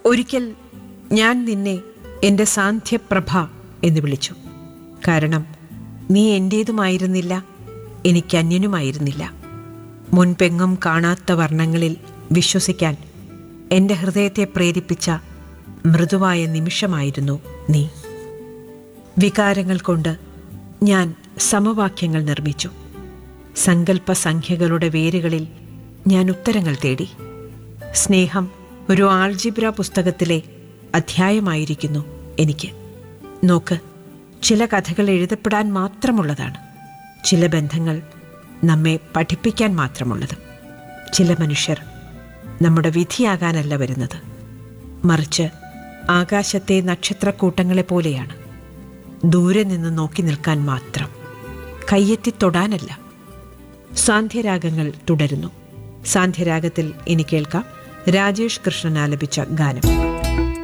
ഒരിക്കൽ ഞാൻ നിന്നെ എൻ്റെ സാന്ധ്യപ്രഭ എന്ന് വിളിച്ചു കാരണം നീ എൻ്റേതുമായിരുന്നില്ല എനിക്ക് അന്യനുമായിരുന്നില്ല മുൻപെങ്ങും കാണാത്ത വർണ്ണങ്ങളിൽ വിശ്വസിക്കാൻ എൻ്റെ ഹൃദയത്തെ പ്രേരിപ്പിച്ച മൃദുവായ നിമിഷമായിരുന്നു നീ വികാരങ്ങൾ കൊണ്ട് ഞാൻ സമവാക്യങ്ങൾ നിർമ്മിച്ചു സങ്കല്പ സംഖ്യകളുടെ വേരുകളിൽ ഞാൻ ഉത്തരങ്ങൾ തേടി സ്നേഹം ഒരു ആൾജിബ്ര പുസ്തകത്തിലെ അധ്യായമായിരിക്കുന്നു എനിക്ക് നോക്ക് ചില കഥകൾ എഴുതപ്പെടാൻ മാത്രമുള്ളതാണ് ചില ബന്ധങ്ങൾ നമ്മെ പഠിപ്പിക്കാൻ മാത്രമുള്ളതും ചില മനുഷ്യർ നമ്മുടെ വിധിയാകാനല്ല വരുന്നത് മറിച്ച് ആകാശത്തെ നക്ഷത്രക്കൂട്ടങ്ങളെ പോലെയാണ് ദൂരെ നിന്ന് നോക്കി നിൽക്കാൻ മാത്രം കയ്യെത്തി തൊടാനല്ല സാന്ധ്യരാഗങ്ങൾ തുടരുന്നു സാന്ധ്യരാഗത്തിൽ ഇനി കേൾക്കാം രാജേഷ് കൃഷ്ണൻ ആലപിച്ച ഗാനം